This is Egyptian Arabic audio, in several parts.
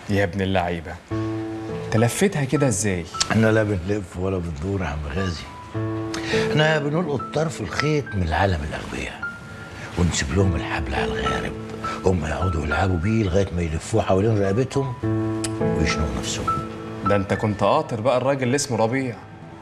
يا ابن اللعيبه انت لفيتها كده ازاي احنا لا بنلف ولا بندور يا عم غازي احنا بنلقط طرف الخيط من العالم الاغبياء ونسيب لهم الحبل على الغارب هم يقعدوا يلعبوا بيه لغايه ما يلفوه حوالين رقبتهم ويشنقوا نفسهم ده انت كنت قاطر بقى الراجل اللي اسمه ربيع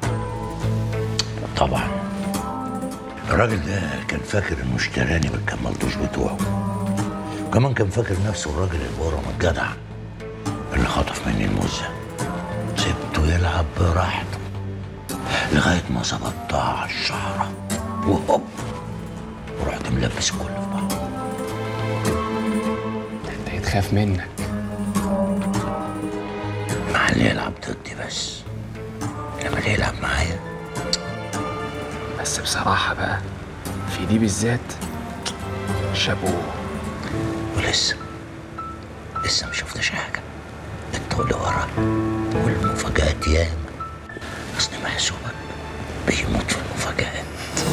طبعا الراجل ده كان فاكر انه اشتراني بالكمالدوش بتوعه وكمان كان فاكر نفسه الراجل البورم الجدع اللي خطف مني المزه سبته يلعب براحته لغايه ما ظبطتها على الشعره وهوب ورحت ملبس كله في بعض ده انت يتخاف منك مع اللي يلعب ضدي بس لما اللي يلعب معايا بس بصراحه بقى في دي بالذات شابوه ولسه لسه ما شفتش حاجه الطول ورا والمفاجآت ياما اصل محسوبك بيموت في المفاجآت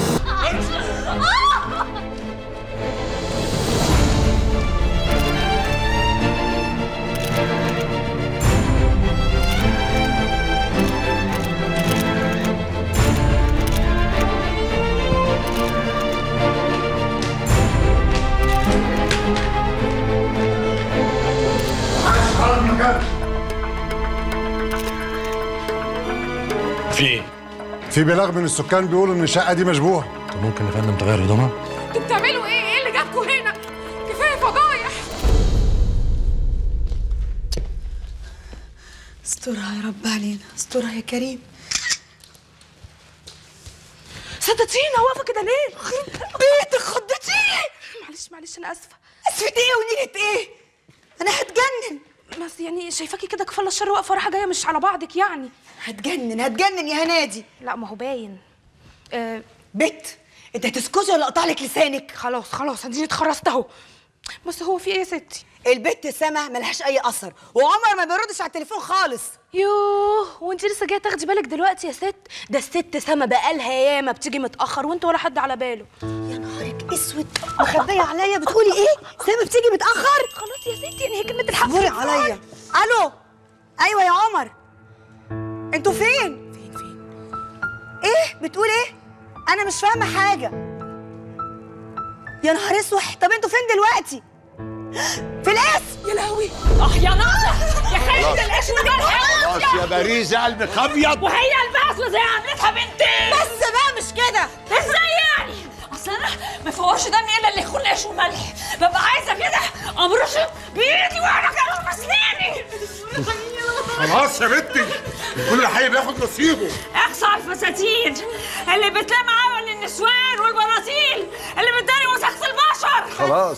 في ايه؟ في بلاغ من السكان بيقولوا ان الشقه دي مشبوهه طب ممكن يا فندم تغير هدومها؟ انتوا بتعملوا ايه؟ ايه اللي جابكوا هنا؟ كفايه فضايح استرها يا رب علينا استرها يا كريم صدقتينا واقفه كده ليه؟ بيتك خضتيني معلش معلش انا اسفه اسفة ايه ونيلة ايه انا هتجنن بس يعني شايفاكي كده كفاله الشر واقفه رايحه جايه مش على بعضك يعني هتجنن هتجنن يا هنادي لا ما هو باين آه بت انت هتسكتي ولا اقطع لك لسانك خلاص خلاص اديني اتخرست اهو بس هو في ايه يا ستي؟ البت سما ملهاش اي اثر وعمر ما بيردش على التليفون خالص يوه وانت لسه جايه تاخدي بالك دلوقتي يا ست ده الست سما بقالها ياما بتيجي متاخر وانت ولا حد على باله يا نهارك اسود مخبيه عليا بتقولي ايه سما بتيجي متاخر خلاص يا ستي يعني هي كلمه الحق اصبري عليا الو ايوه يا عمر انتوا فين فين فين ايه بتقول ايه انا مش فاهمه حاجه يا نهار اسوح طب انتوا فين دلوقتي في القسم يا لهوي اه يا ناصر يا خالد القش والملح خلاص يا باريزة قلبك ابيض وهي البعث زي عملتها بنتي بس بقى مش كده ازاي يعني؟ اصل انا ما فيهوش دم الا اللي يكون عيش وملح ببقى عايزه كده امرشه بايدي وانا كمان بسناني خلاص يا بنتي كل حي بياخد نصيبه اقصى على الفساتين اللي بتلم عمل النسوان والبناطيل اللي بتداري وسخة البشر خلاص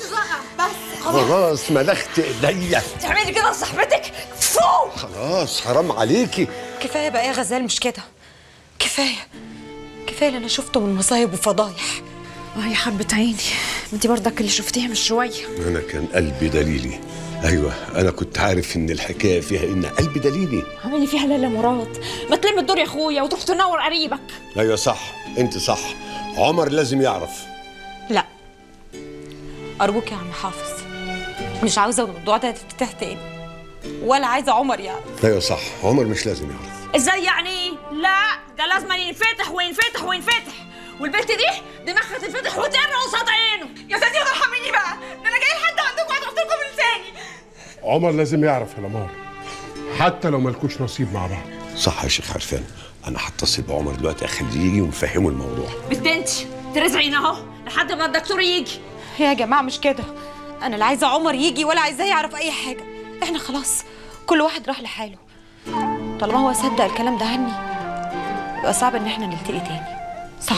خلاص ملخت ايديا تعملي كده لصاحبتك فو خلاص حرام عليكي كفايه بقى يا غزال مش كده كفايه كفايه اللي انا شفته من مصايب وفضايح اه يا حبة عيني انت برضك اللي شفتيها من شويه انا كان قلبي دليلي ايوه انا كنت عارف ان الحكايه فيها ان قلبي دليلي عاملي فيها لاله مراد ما تلم الدور يا اخويا وتروح تنور قريبك ايوه صح انت صح عمر لازم يعرف لا ارجوك يا عم حافظ مش عاوزه الموضوع ده يتفتح تاني ولا عايزه عمر يعرف ايوه صح عمر مش لازم يعرف ازاي يعني لا ده لازم ينفتح وينفتح وينفتح والبنت دي دماغها تنفتح وتقر قصاد عينه يا ستي ارحميني بقى ده انا جاي لحد عندكم وهضرب لكم لساني عمر لازم يعرف يا لمار حتى لو ملكوش نصيب مع بعض صح يا شيخ عرفان انا هتصل بعمر دلوقتي اخليه يجي ونفهمه الموضوع بنت انت ترزعين اهو لحد ما الدكتور يجي يا جماعه مش كده انا لا عايزه عمر يجي ولا عايزاه يعرف اي حاجه احنا خلاص كل واحد راح لحاله طالما هو صدق الكلام ده عني يبقى صعب ان احنا نلتقي تاني صح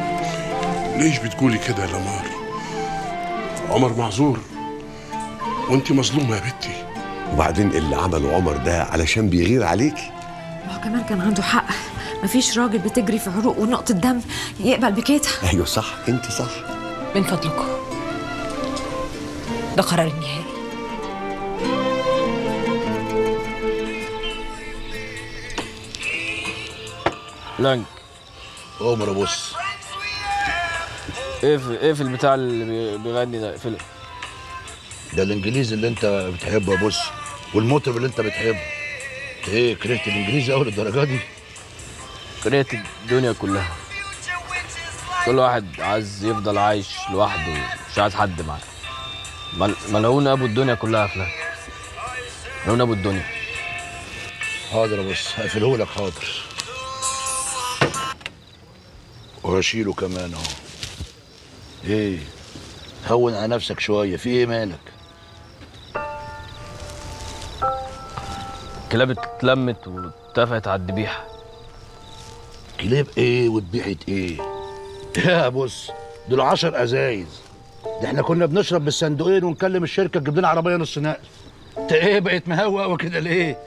ليش بتقولي كده يا لمار عمر معذور وانت مظلومه يا بنتي وبعدين اللي عمله عمر ده علشان بيغير عليكي ما هو كمان كان عنده حق مفيش راجل بتجري في عروق ونقطة دم يقبل بكده ايوه صح انت صح من فضلكم ده قرار النهائي لانج عمر بص اقفل اقفل البتاع اللي بي- بيغني ده اقفله ده الانجليزي اللي انت بتحبه يا بص والمطرب اللي انت بتحبه ايه كرهت الانجليزي اول الدرجه دي كرهت الدنيا كلها كل واحد عايز يفضل عايش لوحده مش عايز حد معاه مل- ملعون ابو الدنيا كلها يا فلان ملعون ابو الدنيا حاضر يا بص هقفله لك حاضر وهشيله كمان اهو ايه هون على نفسك شويه في ايه مالك الكلاب اتلمت واتفقت على الذبيحه كلاب ايه وذبيحه ايه يا بص دول عشر ازايز ده احنا كنا بنشرب بالصندوقين ونكلم الشركه تجيب لنا عربيه نص نقل انت ايه بقيت مهوى وكده ليه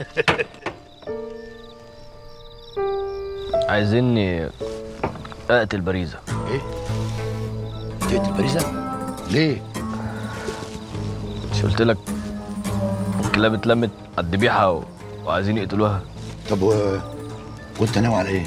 عايزيني اقتل باريزه ايه تقتل باريزه ليه مش قلت لك الكلاب اتلمت على الذبيحه و... وعايزين يقتلوها طب و... وانت ناوي على ايه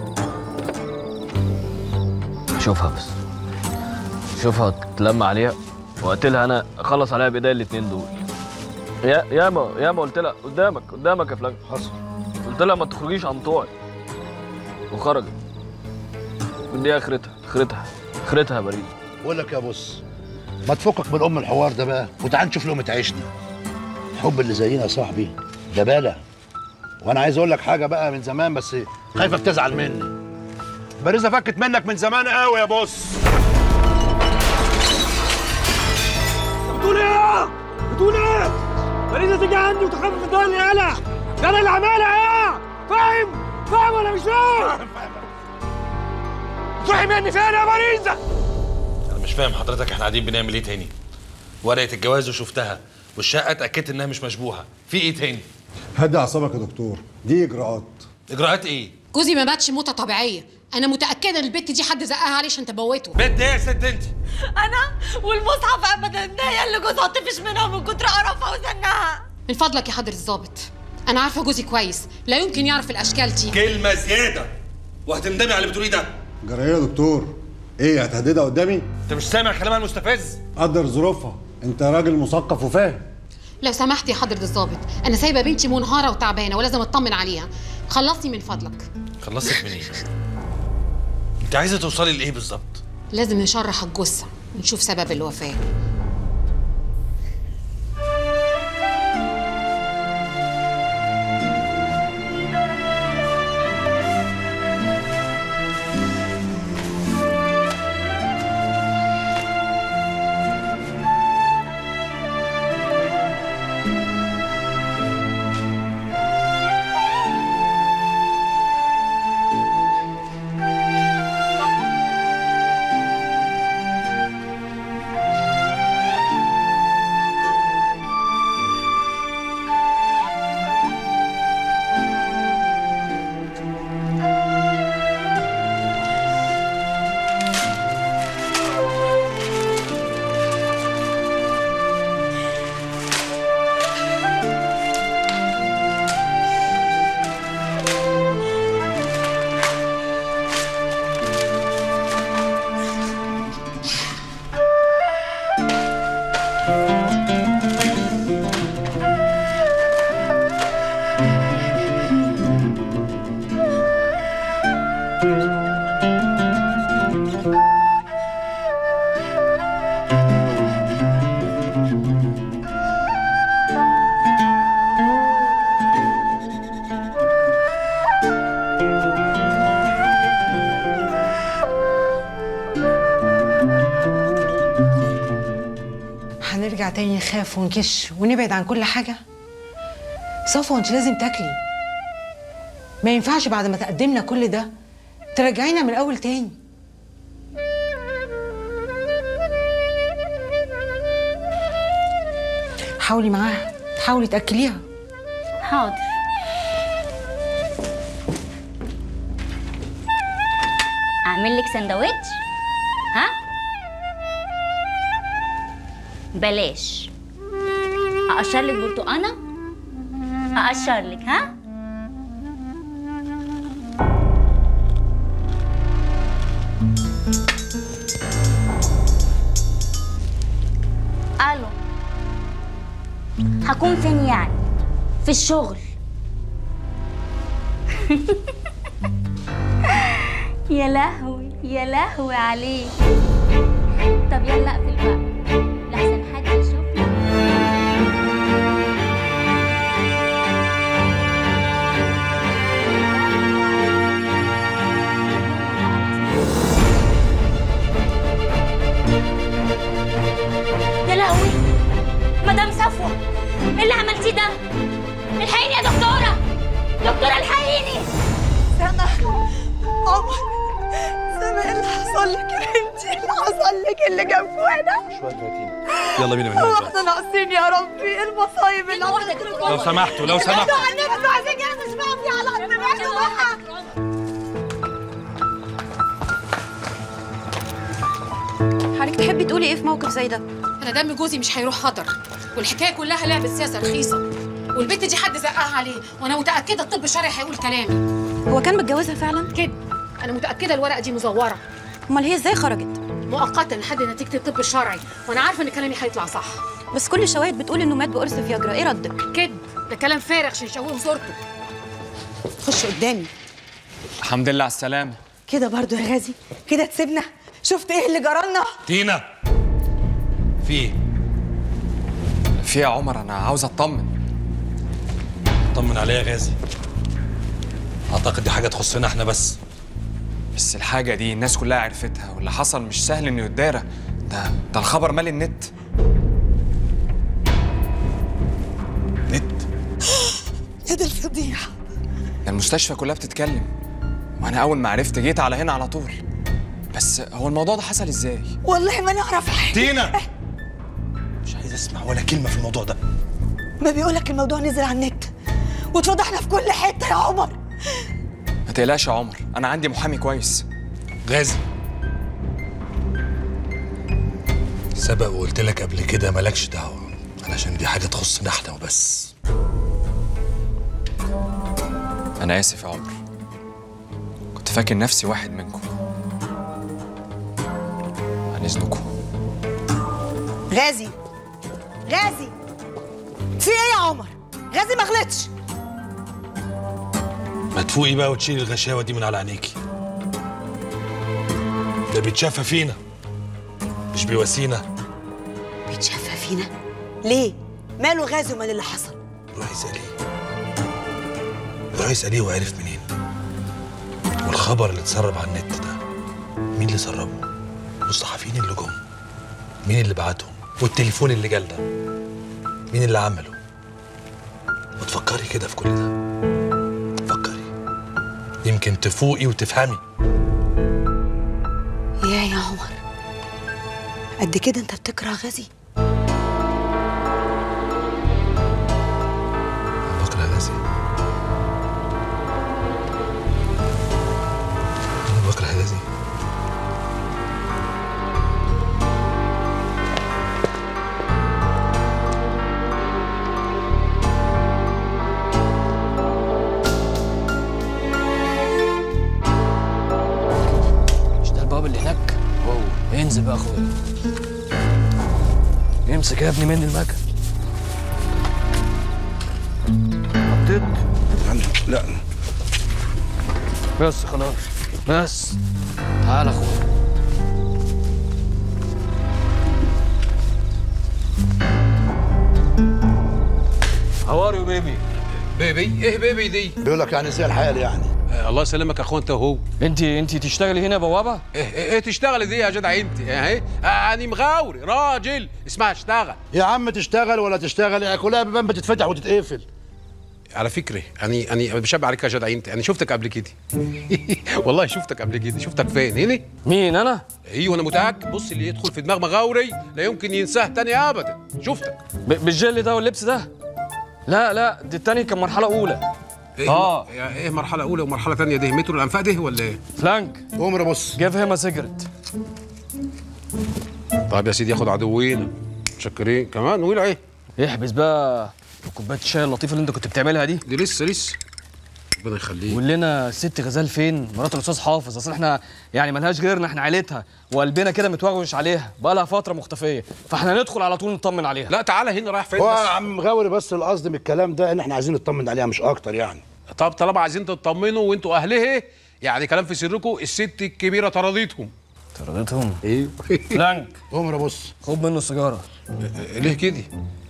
شوفها بس شوفها تتلم عليها واقتلها انا اخلص عليها بايديا الاتنين دول يا ياما ياما قلت لها قدامك قدامك يا فلان حصل قلت لها ما تخرجيش عن طوعي وخرجت ودي اخرتها اخرتها اخرتها يا بريد بقول لك يا بص ما تفكك من ام الحوار ده بقى وتعال نشوف لقمه عيشنا الحب اللي زينا يا صاحبي ده بلا وانا عايز اقول لك حاجه بقى من زمان بس خايفك تزعل مني باريزه فكت منك من زمان قوي يا بص بتقول ايه؟ بتقول ايه؟ فريدة تيجي عندي وتخفف الدنيا يالا ده انا اللي عاملها يا فاهم؟ فاهم ولا مش فاهم؟ تروحي مني فين يا فريدة؟ انا مش فاهم حضرتك احنا قاعدين بنعمل ايه تاني ورقه الجواز وشفتها والشقه اتاكدت انها مش مشبوهه في ايه تاني هدي اعصابك يا دكتور دي اجراءات اجراءات ايه جوزي ما ماتش موته طبيعيه انا متاكده ان البت دي حد زقها عليه عشان تموته بنت ايه يا ست انت انا والمصحف ابدا ده هي اللي جوزها طفش منها من كتر قرفها وزنها من فضلك يا حضره الظابط انا عارفه جوزي كويس لا يمكن يعرف الاشكال دي كلمه زياده وهتندمي على اللي بتقوليه ده جرى ايه يا دكتور ايه هتهددها قدامي انت مش سامع كلامها المستفز قدر ظروفها انت راجل مثقف وفاهم لو سمحت يا حضره الظابط انا سايبه بنتي منهاره وتعبانه ولازم اطمن عليها خلصني من فضلك خلصت منين انت عايزه توصلي لايه بالظبط لازم نشرح الجثه ونشوف سبب الوفاه هنرجع تاني نخاف ونكش ونبعد عن كل حاجة صفوة انت لازم تاكلي ما ينفعش بعد ما تقدمنا كل ده ترجعينا من الأول تاني حاولي معاها حاولي تأكليها حاضر اعمل لك سندوتش ها بلاش اقشر لك برتقانه اقشر لك ها الو هكون فين يعني في الشغل يا لهوي يا لهوي عليك طب يلا اقفل بقى لحسن حد يشوفنا يا لهوي مدام صفوة ايه اللي عملتيه ده؟ الحقيني يا دكتورة دكتورة الحقيني سما عمر سما ايه اللي حصل لك يا بنتي؟ اللي حصل لك اللي جابكوا هنا؟ شويه دلوقتي يلا بينا من هو هنا احنا ناقصين يا ربي ايه المصايب اللي حصلت لو سمحتوا لو سمحتوا انتوا على النبي انتوا عايزين ايه مش فاهمني على قد ما انتوا بقى حضرتك تحبي تقولي ايه في موقف زي ده انا دم جوزي مش هيروح خطر والحكايه كلها لعبه سياسه رخيصه والبنت دي حد زقها عليه وانا متاكده الطب الشرعي هيقول كلامي هو كان متجوزها فعلا كده انا متاكده الورقه دي مزوره امال هي ازاي خرجت مؤقتا لحد نتيجه الطب الشرعي وانا عارفه ان كلامي هيطلع صح بس كل الشواهد بتقول انه مات بقرص فياجرا ايه ردك كده ده كلام فارغ عشان يشوهوا صورته خش قدامي الحمد لله على السلامة كده برضو يا غازي كده تسيبنا شفت ايه اللي جرالنا تينا في ايه؟ في يا عمر أنا عاوز أطمن طمن عليا يا غازي اعتقد دي حاجه تخصنا احنا بس بس الحاجة دي الناس كلها عرفتها واللي حصل مش سهل إنه يتدارى ده ده الخبر مالي النت يا دي الفضيحه ده المستشفى كلها بتتكلم وأنا أول ما عرفت جيت على هنا على طول بس هو الموضوع ده حصل إزاي؟ والله ما نعرف حاجه تينا مش عايز اسمع ولا كلمه في الموضوع ده ما بيقولك الموضوع نزل على النت واتفضحنا في كل حته يا عمر ما تقلقش يا عمر أنا عندي محامي كويس غازي سبق وقلت لك قبل كده مالكش دعوه علشان دي حاجه تخصنا احنا وبس أنا آسف يا عمر كنت فاكر نفسي واحد منكم عن إذنكم غازي غازي في ايه يا عمر غازي ما غلطش ما تفوقي بقى وتشيلي الغشاوه دي من على عينيكي ده بيتشافى فينا مش بيواسينا بيتشفى فينا ليه ماله غازي ومال اللي حصل روحي اساليه روحي اساليه وعرف منين والخبر اللي اتسرب على النت ده مين اللي سربه الصحفيين اللي جم مين اللي بعتهم والتليفون اللي جالنا مين اللي عمله ما تفكري كده في كل ده فكري يمكن تفوقي وتفهمي يا يا عمر قد كده انت بتكره غازي بكره غازي انا بكره غازي مش ده الباب اللي هناك هو انزل بقى يا اخويا امسك يا ابني مني المكن حطيت لا بس خلاص بس تعال يا اخويا هاو ار يو بيبي بيبي ايه بيبي دي بيقول لك يعني زي الحال يعني الله يسلمك يا اخويا انت وهو انت انت تشتغلي هنا بوابه ايه ايه, إيه تشتغلي دي يا جدع انت اهي انا مغاوري راجل اسمها اشتغل يا عم تشتغل ولا تشتغل يعني كلها بيبان بتتفتح وتتقفل على فكره انا انا بشبه عليك يا جدع انت انا شفتك قبل كده والله شفتك قبل كده شفتك فين هنا مين انا ايوه انا متاكد بص اللي يدخل في دماغ مغاوري لا يمكن ينساه تاني ابدا شفتك ب- بالجل ده واللبس ده لا لا دي التاني كان مرحله اولى ايه اه يا- ايه مرحله اولى ومرحله تانية دي مترو الانفاق ده ولا ايه فلانك عمر بص جيف هيم سيجرت طيب يا سيدي ياخد عدوينا متشكرين كمان نقول ايه احبس بقى كوبايه الشاي اللطيفه اللي انت كنت بتعملها دي دي لسه لسه ربنا يخليك قول لنا الست غزال فين مرات الاستاذ حافظ اصل احنا يعني ملهاش غيرنا احنا عيلتها وقلبنا كده متوغوش عليها بقى لها فتره مختفيه فاحنا ندخل على طول نطمن عليها لا تعالى هنا رايح فين هو بس؟ يا عم غاوري بس القصد من الكلام ده ان احنا عايزين نطمن عليها مش اكتر يعني طب طالما عايزين تطمنوا وانتوا اهلها يعني كلام في سركم الست الكبيره طردتهم طردتهم ايوه لانك عمر بص خد منه السيجاره ليه كده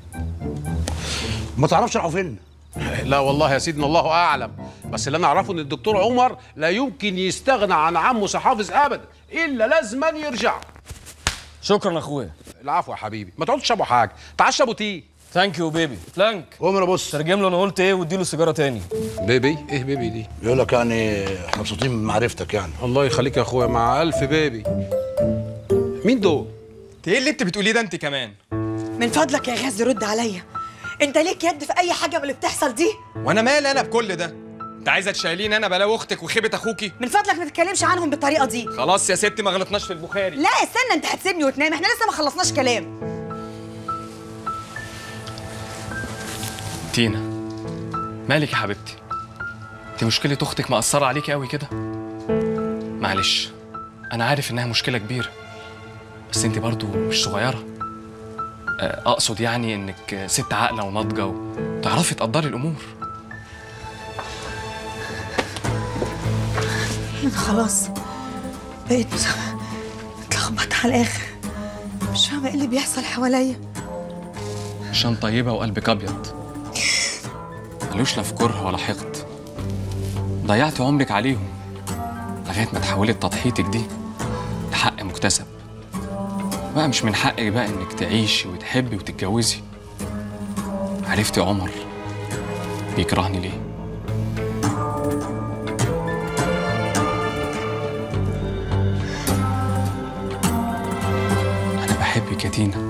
ما تعرفش راحوا فين لا والله يا سيدنا الله اعلم بس اللي انا اعرفه ان الدكتور عمر لا يمكن يستغنى عن عمه حافظ ابدا الا لازما يرجع شكرا اخويا العفو يا حبيبي ما تقعدش تشربوا حاجه تعال اشربوا تي ثانك يو بيبي فلانك عمر بص ترجم له انا قلت ايه واديله سيجاره تاني بيبي ايه بيبي دي يقول لك يعني احنا مبسوطين بمعرفتك يعني الله يخليك يا اخويا مع الف بيبي مين دول ايه اللي انت بتقوليه ده انت كمان من فضلك يا غاز رد عليا انت ليك يد في اي حاجه من اللي بتحصل دي وانا مالي انا بكل ده انت عايزه تشيليني انا بلاوي اختك وخيبه اخوكي من فضلك ما تتكلمش عنهم بالطريقه دي خلاص يا ستي ما غلطناش في البخاري لا استنى انت هتسيبني وتنام احنا لسه ما خلصناش كلام تينا مالك يا حبيبتي انت مشكله اختك مأثره عليكي قوي كده معلش انا عارف انها مشكله كبيره بس انت برضو مش صغيره آه، اقصد يعني انك ست عاقله وناضجه وتعرفي تقدري الامور انا خلاص بقيت متلخبطه على الاخر مش فاهمه ايه اللي بيحصل حواليا عشان طيبه وقلبك ابيض ملوش لا في كره ولا حقد ضيعت عمرك عليهم لغايه ما تحولت تضحيتك دي لحق مكتسب بقى مش من حقك بقى انك تعيشي وتحبي وتتجوزي عرفتي عمر بيكرهني ليه انا بحبك يا تينا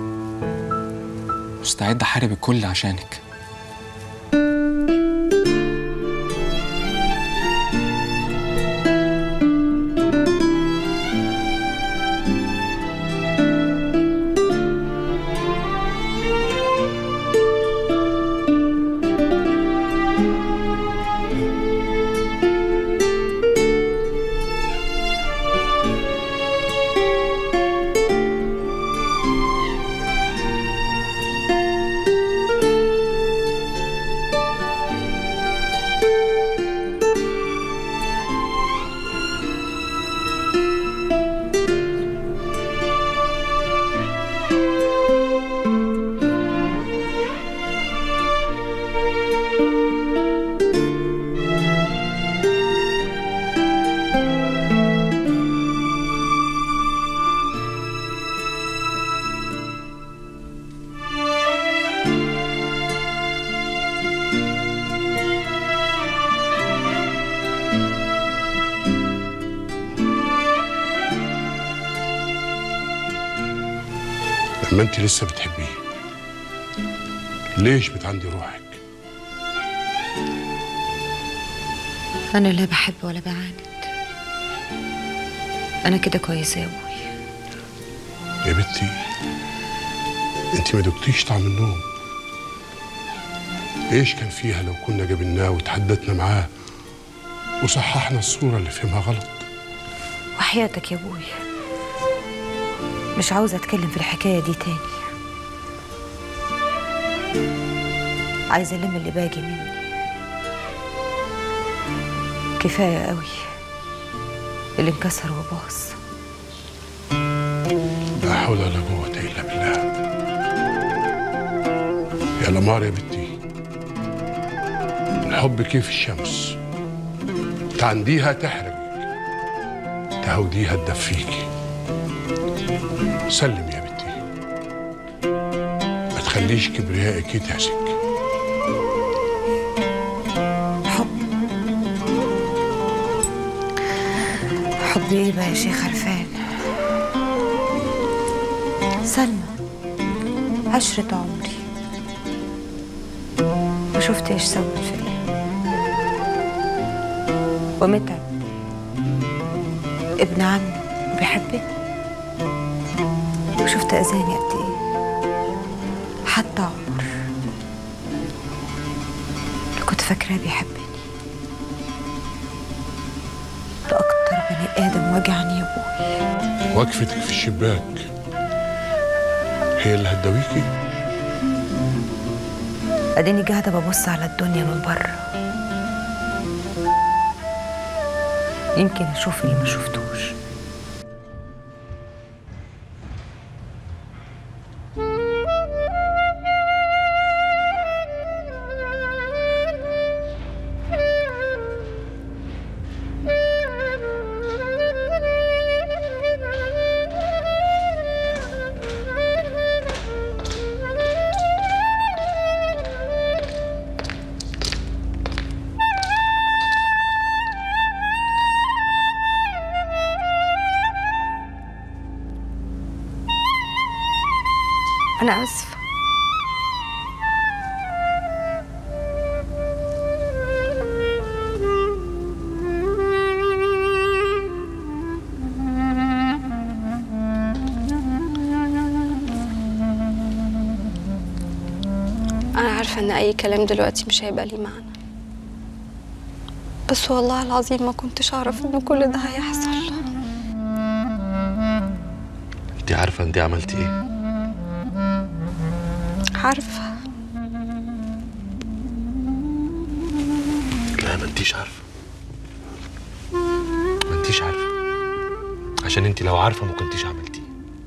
مستعد احارب الكل عشانك لما انت لسه بتحبيه ليش بتعندي روحك انا لا بحب ولا بعاند انا كده كويسه يا ابوي يا بنتي انت ما دقتيش طعم النوم ايش كان فيها لو كنا جبناه وتحدثنا معاه وصححنا الصورة اللي فهمها غلط وحياتك يا ابوي مش عاوزه اتكلم في الحكايه دي تاني عايزه الم اللي باجي مني كفايه قوي اللي انكسر وباظ لا حول ولا قوة إلا بالله يا لمار يا بنتي الحب كيف الشمس تعنديها تحرقك تهوديها تدفيكي سلم يا بنتي ما تخليش كبريائك يتهزك حب ايه بقى يا شيخ عرفان سلمى عشرة عمري وشفت ايش سوت فيا ومتعب ابن عمي وبيحبني وشفت اذاني قد ايه حتى عمر اللي كنت فاكراه بيحبني بني ادم وجعني يا ابوي وقفتك في الشباك هي اللي هتداويكي اديني قاعده ببص على الدنيا من بره يمكن اشوف اللي ما شفتوش انا اسفه أنا عارفة إن أي كلام دلوقتي مش هيبقى ليه معنى بس والله العظيم ما كنتش أعرف إن كل ده هيحصل انت عارفه انت عملتي ايه عارفة لا ما انتيش عارفه ما انتيش عارفه عشان انت لو عارفه ما كنتيش عملتيه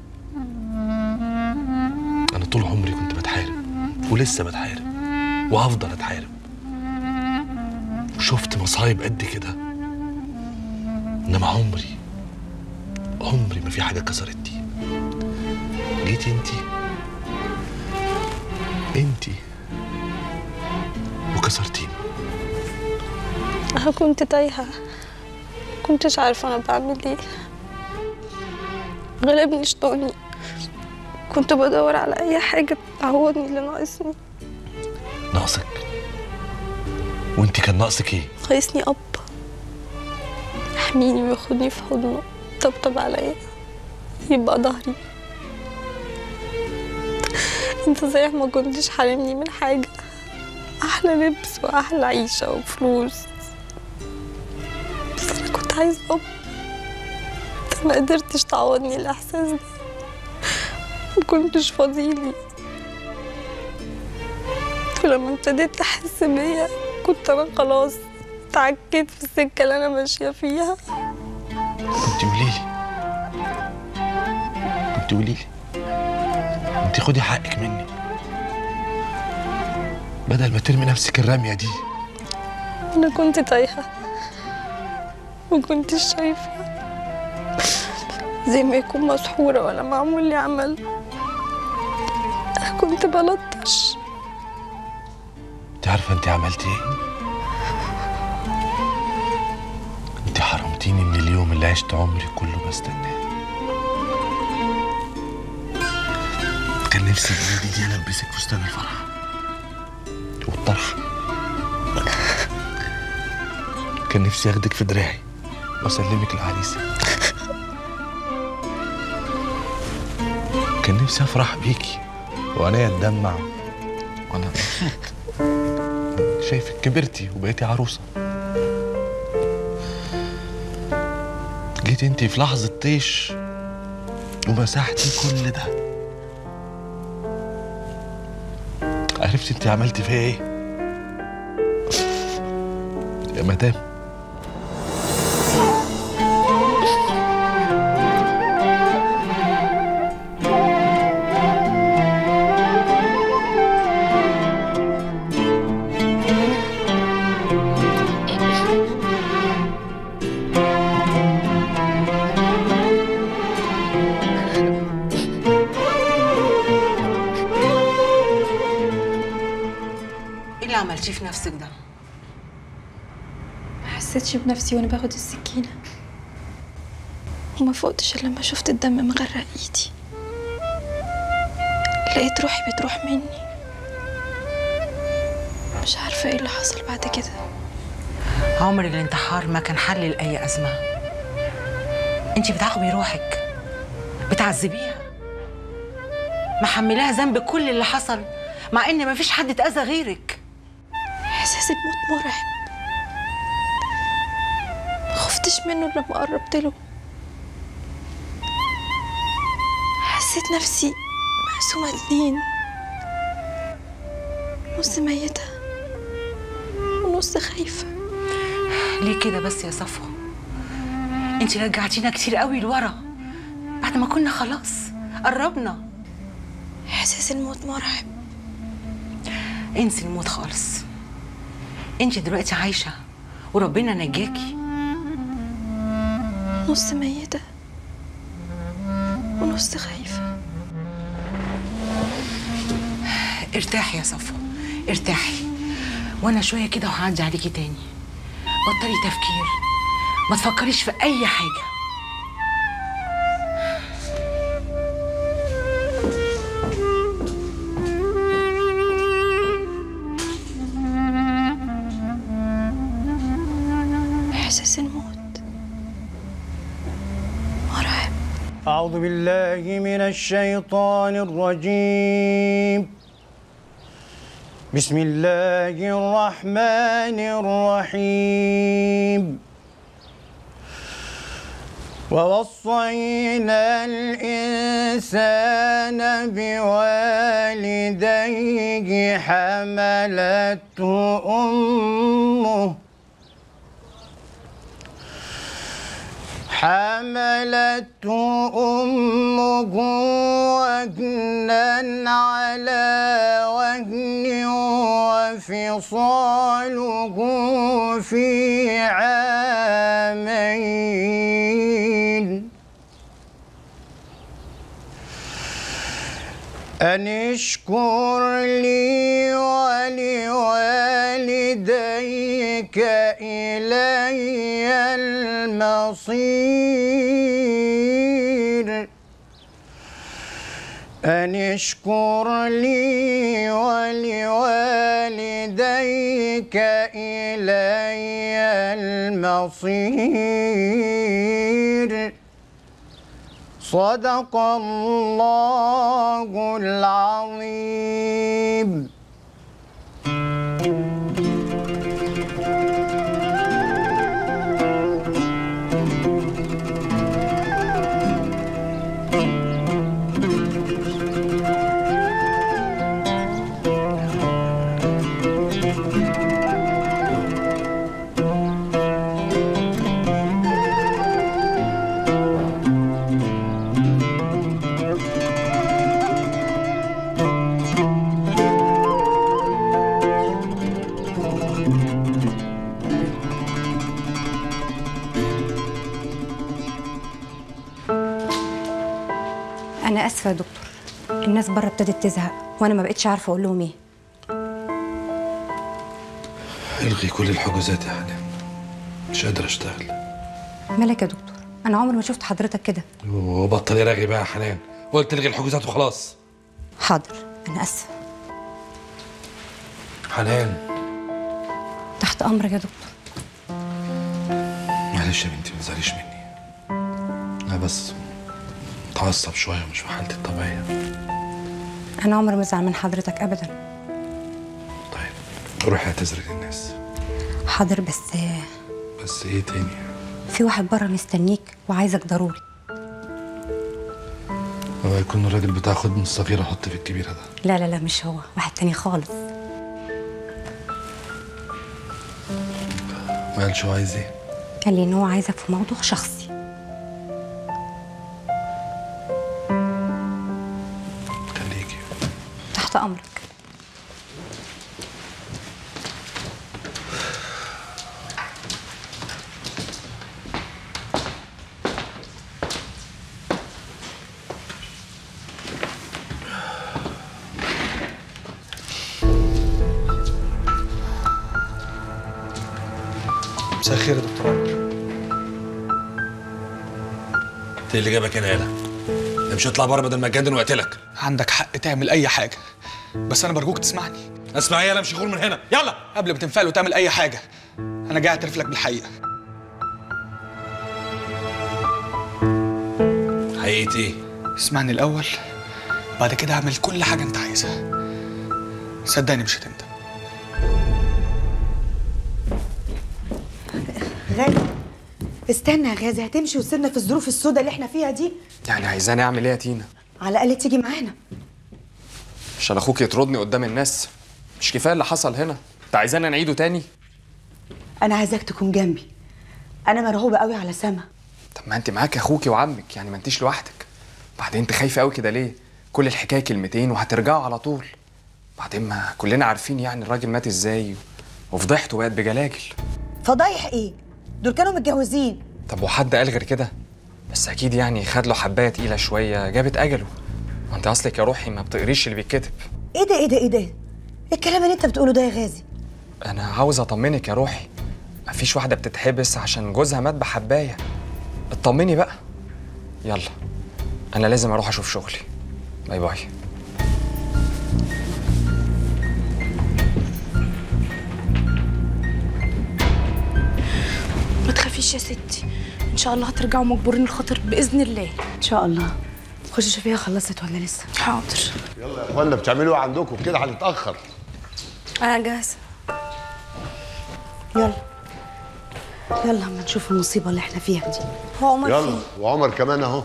انا طول عمري كنت بتحارب ولسه بتحارب وهفضل اتحارب وشفت مصايب قد كده انما عمري عمري ما في حاجه كسرتني جيتي انتي انتي وكسرتيني أنا كنت تايهة كنتش عارفة أنا بعمل إيه غلبني شطوني كنت بدور على أي حاجة تعوضني اللي ناقصني ناقصك وانت كان ناقصك ايه ناقصني أب يحميني وياخدني في حضنه طبطب عليا يبقى ظهري انت صحيح ما كنتش حارمني من حاجة أحلى لبس وأحلى عيشة وفلوس بس أنا كنت عايزة أب انت ما قدرتش تعوضني الإحساس ده ما كنتش فاضيلي ولما ابتديت تحس بيا كنت أنا خلاص اتعكيت في السكة اللي أنا ماشية فيها كنت قوليلي كنت قوليلي انت خدي حقك مني بدل ما ترمي نفسك الرمية دي أنا كنت تايهة وكنتش شايفة زي ما يكون مسحورة ولا معمول لي عمل أنا كنت بلطش انت عارفة انت عملتي ايه انت حرمتيني من اليوم اللي عشت عمري كله بستناه كان نفسي بايدي دي البسك فستان الفرح والطرح كان نفسي اخدك في دراعي واسلمك لعريسي كان نفسي افرح بيكي وعينيا تدمع وانا مبسوط شايفك كبرتي وبقيتي عروسه جيتي انتي في لحظه طيش ومسحتي كل ده عرفتي انتي عملتي فيا ايه يا مدام ايه اللي عملتيه في نفسك ده؟ ما حسيتش بنفسي وأنا باخد السكينة وما فقتش إلا لما شفت الدم مغرق إيدي لقيت روحي بتروح مني مش عارفة إيه اللي حصل بعد كده عمر الانتحار ما كان حل لأي أزمة انت بتعاقبي روحك بتعذبيها محملاها ذنب كل اللي حصل مع ان مفيش حد اتأذى غيرك إحساسي بموت مرعب ما خفتش خفتش منه لما قربت له حسيت نفسي مقسومة اتنين نص ميتة ونص خايفة ليه كده بس يا صفوة انت رجعتينا كتير قوي لورا بعد ما كنا خلاص قربنا إحساس الموت مرعب انسي الموت خالص انت دلوقتي عايشة وربنا نجاكي نص ميتة ونص خايفة ارتاحي يا صفوة ارتاحي وانا شوية كده وهعدي عليكي تاني بطلي تفكير ما تفكريش في اي حاجة إحساس الموت مرعب أعوذ بالله من الشيطان الرجيم بسم الله الرحمن الرحيم ووصينا الإنسان بوالديه حملته أمه حملته أمه وهنا على وهن وفصاله في عامين أن اشكر لي ولوالديك إلي المصير أن اشكر لي ولوالديك إلي المصير صدق الله العظيم انا اسفه يا دكتور الناس بره ابتدت تزهق وانا ما بقتش عارفه اقول لهم ايه الغي كل الحجوزات يا حنان مش قادر اشتغل مالك يا دكتور انا عمري ما شفت حضرتك كده وبطل يرغي بقى يا حنان قلت الغي الحجوزات وخلاص حاضر انا اسفه حنان تحت امرك يا دكتور معلش يا بنتي ما تزعليش مني انا بس متعصب شويه ومش في حالتي الطبيعيه انا عمري ما ازعل من حضرتك ابدا روحي اعتذري للناس حاضر بس بس ايه تاني في واحد بره مستنيك وعايزك ضروري هو يكون الراجل بتاع خد من الصغيره حط في الكبيره ده لا لا لا مش هو واحد تاني خالص ما قالش هو عايز ايه قال لي ان هو عايزك في موضوع شخصي خليكي تحت امرك مساء الخير يا دكتور انت اللي جابك هنا يالا ده مش هطلع بره بدل ما اتجنن واقتلك عندك حق تعمل اي حاجه بس انا برجوك تسمعني اسمع يالا مش غور من هنا يلا قبل ما تنفعل وتعمل اي حاجه انا جاي اعترف لك بالحقيقه حقيقة ايه اسمعني الاول بعد كده اعمل كل حاجه انت عايزها صدقني مش هتندم غالي استنى يا غازي هتمشي وتسيبنا في الظروف السوداء اللي احنا فيها دي يعني عايزاني اعمل ايه يا تينا على الاقل تيجي معانا عشان اخوك يطردني قدام الناس مش كفايه اللي حصل هنا انت عايزاني نعيده تاني انا عايزاك تكون جنبي انا مرعوبه قوي على سما طب ما انت معاك اخوكي وعمك يعني ما انتيش لوحدك بعدين انت خايفه قوي كده ليه كل الحكايه كلمتين وهترجعوا على طول بعدين ما كلنا عارفين يعني الراجل مات ازاي وفضحته بقت بجلاجل فضايح ايه دول كانوا متجوزين طب وحد قال غير كده بس اكيد يعني خد له حبايه تقيله شويه جابت اجله وانت اصلك يا روحي ما بتقريش اللي بيتكتب ايه ده ايه ده ايه ده ايه الكلام اللي انت بتقوله ده يا غازي انا عاوز اطمنك يا روحي مفيش واحده بتتحبس عشان جوزها مات بحبايه اطمني بقى يلا انا لازم اروح اشوف شغلي باي باي ما تخافيش يا ستي ان شاء الله هترجعوا مجبورين الخاطر باذن الله ان شاء الله خشي شوفيها خلصت ولا لسه حاضر يلا يا اخوانا بتعملوا ايه عندكم كده هنتاخر انا جاهزه يلا يلا اما نشوف المصيبه اللي احنا فيها دي هو عمر يلا فين وعمر كمان اهو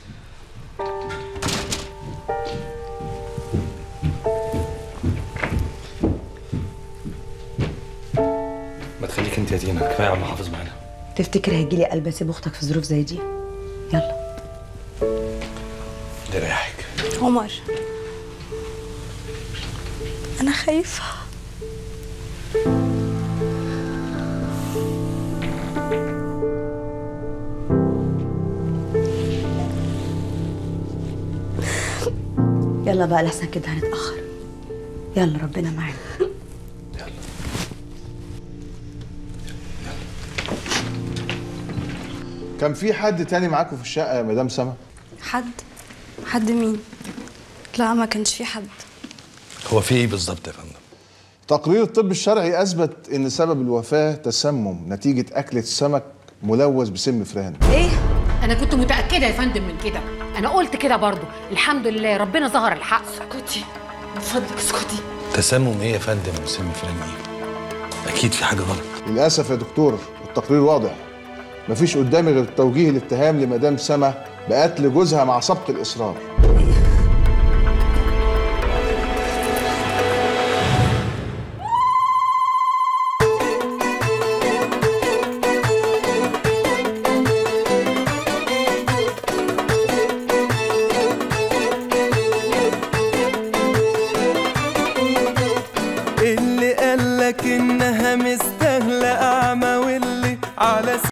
ما تخليك انت يا تينا كفايه عم حافظ معانا تفتكر هيجيلي قلب اسيب اختك في ظروف زي دي يلا ده ريحك عمر انا خايفه يلا بقى لحسن كده هنتاخر يلا ربنا معانا كان في حد تاني معاكم في الشقه يا مدام سما حد حد مين لا ما كانش في حد هو في ايه بالظبط يا فندم تقرير الطب الشرعي اثبت ان سبب الوفاه تسمم نتيجه اكله سمك ملوث بسم فران ايه انا كنت متاكده يا فندم من كده انا قلت كده برضو الحمد لله ربنا ظهر الحق اسكتي من فضلك اسكتي تسمم ايه يا فندم وسم فلان ايه اكيد في حاجه غلط للاسف يا دكتور التقرير واضح مفيش قدامي غير توجيه الاتهام لمدام سما بقتل جوزها مع سبق الاصرار